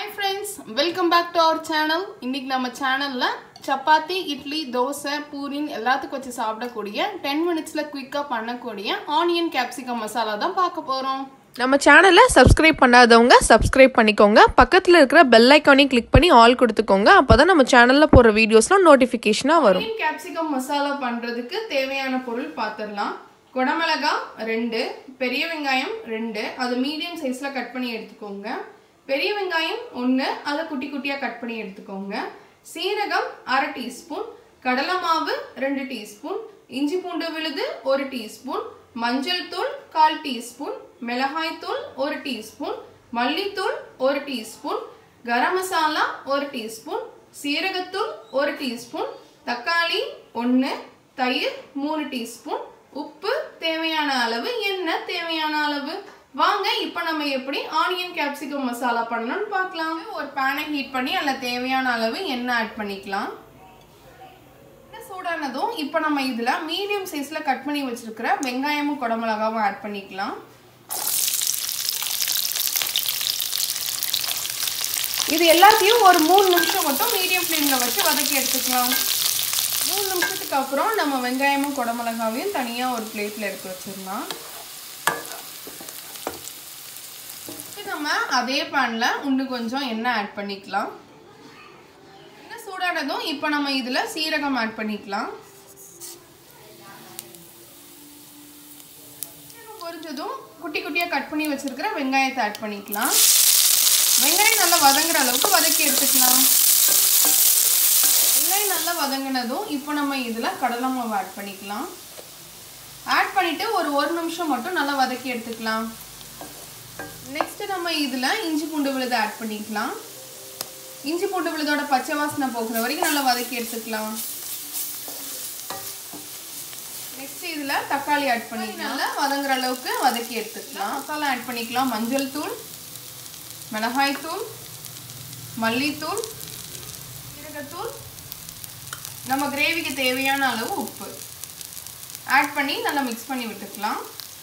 hi friends welcome back to our channel இன்னைக்கு நம்ம சேனலில் சப்பாத்தி இட்லி தோசை பூரின் எல்லாத்துக்கும் வச்சு சாப்பிடக்கூடிய டென் மினிட்ஸில் குயிக்காக பண்ணக்கூடிய ஆனியன் கேப்சிகம் மசாலா தான் பார்க்க போகிறோம் நம்ம சேனலை சப்ஸ்கிரைப் பண்ணாதவங்க சப்ஸ்கிரைப் பண்ணிக்கோங்க பக்கத்தில் இருக்கிற பெல் ஐக்கானையும் கிளிக் பண்ணி ஆல் கொடுத்துக்கோங்க அப்போ தான் நம்ம சேனலில் போடுற வீடியோஸ்லாம் நோட்டிஃபிகேஷனாக வரும் ஆனியன் கேப்சிகம் மசாலா பண்ணுறதுக்கு தேவையான பொருள் பார்த்துடலாம் குடமிளகா ரெண்டு பெரிய வெங்காயம் ரெண்டு அது மீடியம் சைஸில் கட் பண்ணி எடுத்துக்கோங்க பெரிய வெங்காயம் ஒன்று அதை குட்டி குட்டியாக கட் பண்ணி எடுத்துக்கோங்க சீரகம் அரை டீஸ்பூன் கடலை மாவு ரெண்டு டீஸ்பூன் இஞ்சி பூண்டு விழுது ஒரு டீஸ்பூன் மஞ்சள் தூள் கால் டீஸ்பூன் மிளகாய் தூள் ஒரு டீஸ்பூன் மல்லித்தூள் ஒரு டீஸ்பூன் கரம் மசாலா ஒரு டீஸ்பூன் சீரகத்தூள் ஒரு டீஸ்பூன் தக்காளி ஒன்று தயிர் மூணு டீஸ்பூன் உப்பு தேவையான அளவு எண்ணெய் தேவையான அளவு வாங்க இப்போ நம்ம எப்படி ஆனியன் கேப்சிகம் மசாலா பண்ணணும்னு பார்க்கலாம் ஒரு பேனை ஹீட் பண்ணி அதில் தேவையான அளவு எண்ணெய் ஆட் பண்ணிக்கலாம் எண்ணெய் சூடானதும் இப்போ நம்ம இதில் மீடியம் சைஸில் கட் பண்ணி வச்சிருக்கிற வெங்காயமும் குடமிளகாவும் ஆட் பண்ணிக்கலாம் இது எல்லாத்தையும் ஒரு மூணு நிமிஷம் மட்டும் மீடியம் ஃப்ளேமில் வச்சு வதக்கி எடுத்துக்கலாம் மூணு நிமிஷத்துக்கு அப்புறம் நம்ம வெங்காயமும் குடமிளகாவையும் தனியாக ஒரு பிளேட்டில் எடுத்து வச்சிடலாம் நம்ம அதே பேனில் இன்னும் கொஞ்சம் எண்ணெய் ஆட் பண்ணிக்கலாம் எண்ணெய் சூடானதும் இப்போ நம்ம இதில் சீரகம் ஆட் பண்ணிக்கலாம் பொரிஞ்சதும் குட்டி குட்டியாக கட் பண்ணி வச்சிருக்கிற வெங்காயத்தை ஆட் பண்ணிக்கலாம் வெங்காயம் நல்லா வதங்குற அளவுக்கு வதக்கி எடுத்துக்கலாம் வெங்காயம் நல்லா வதங்கினதும் இப்போ நம்ம இதில் கடலை மாவு ஆட் பண்ணிக்கலாம் ஆட் பண்ணிவிட்டு ஒரு ஒரு நிமிஷம் மட்டும் நல்லா வதக்கி எடுத்துக்கலாம் நெக்ஸ்ட் நம்ம இதில் இஞ்சி பூண்டு விழுது ஆட் பண்ணிக்கலாம் இஞ்சி பூண்டு விழுதோட பச்சை வாசனை போகிற வரைக்கும் நல்லா வதக்கி எடுத்துக்கலாம் நெக்ஸ்ட் இதில் தக்காளி ஆட் பண்ணி நல்லா வதங்குற அளவுக்கு வதக்கி எடுத்துக்கலாம் மசாலா ஆட் பண்ணிக்கலாம் மஞ்சள் தூள் மிளகாய் தூள் மல்லித்தூள் சீரகத்தூள் நம்ம கிரேவிக்கு தேவையான அளவு உப்பு ஆட் பண்ணி நல்லா மிக்ஸ் பண்ணி விட்டுக்கலாம்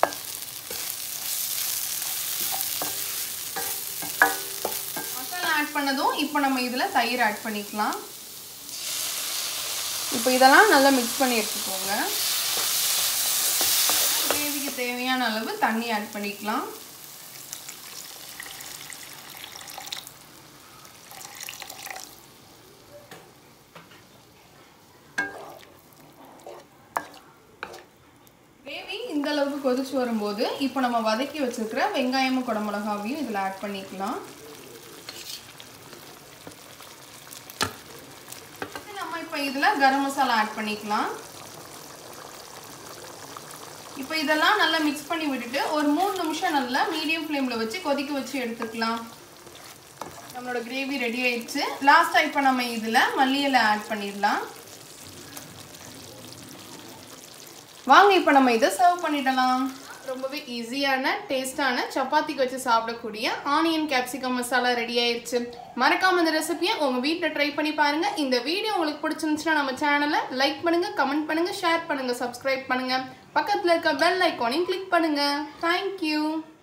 மசாலா ஆட் பண்ணதும் இப்போ நம்ம இதில் தயிர் ஆட் பண்ணிக்கலாம் இப்போ இதெல்லாம் நல்லா மிக்ஸ் பண்ணி எடுத்துக்கோங்க கிரேவிக்கு தேவையான அளவு தண்ணி ஆட் பண்ணிக்கலாம் கிரேவி இந்த அளவுக்கு கொதிச்சு வரும்போது இப்போ நம்ம வதக்கி வச்சிருக்கிற வெங்காயமும் குடமிளகாவையும் இதில் ஆட் பண்ணிக்கலாம் நம்ம இப்போ இதில் கரம் மசாலா ஆட் பண்ணிக்கலாம் இப்போ இதெல்லாம் நல்லா மிக்ஸ் பண்ணி விட்டுட்டு ஒரு மூணு நிமிஷம் நல்லா மீடியம் ஃப்ளேமில் வச்சு கொதிக்க வச்சு எடுத்துக்கலாம் நம்மளோட கிரேவி ரெடி ஆயிடுச்சு லாஸ்ட்டாக இப்போ நம்ம இதில் மல்லி இலை ஆட் பண்ணிடலாம் வாங்க இப்போ நம்ம இதை சர்வ் பண்ணிடலாம் ரொம்பவே ஈஸியான டேஸ்டான சப்பாத்திக்கு வச்சு சாப்பிடக்கூடிய ஆனியன் கேப்சிகம் மசாலா ரெடி ஆயிடுச்சு மறக்காம இந்த ரெசிபியை உங்க வீட்டில் ட்ரை பண்ணி பாருங்க இந்த வீடியோ உங்களுக்கு பிடிச்சிருந்துச்சுன்னா நம்ம சேனலை லைக் பண்ணுங்க கமெண்ட் பண்ணுங்க ஷேர் பண்ணுங்க சப்ஸ்கிரைப் பண்ணுங்க பக்கத்தில் இருக்க பெல் ஐக்கானையும் கிளிக் பண்ணுங்க தேங்க்யூ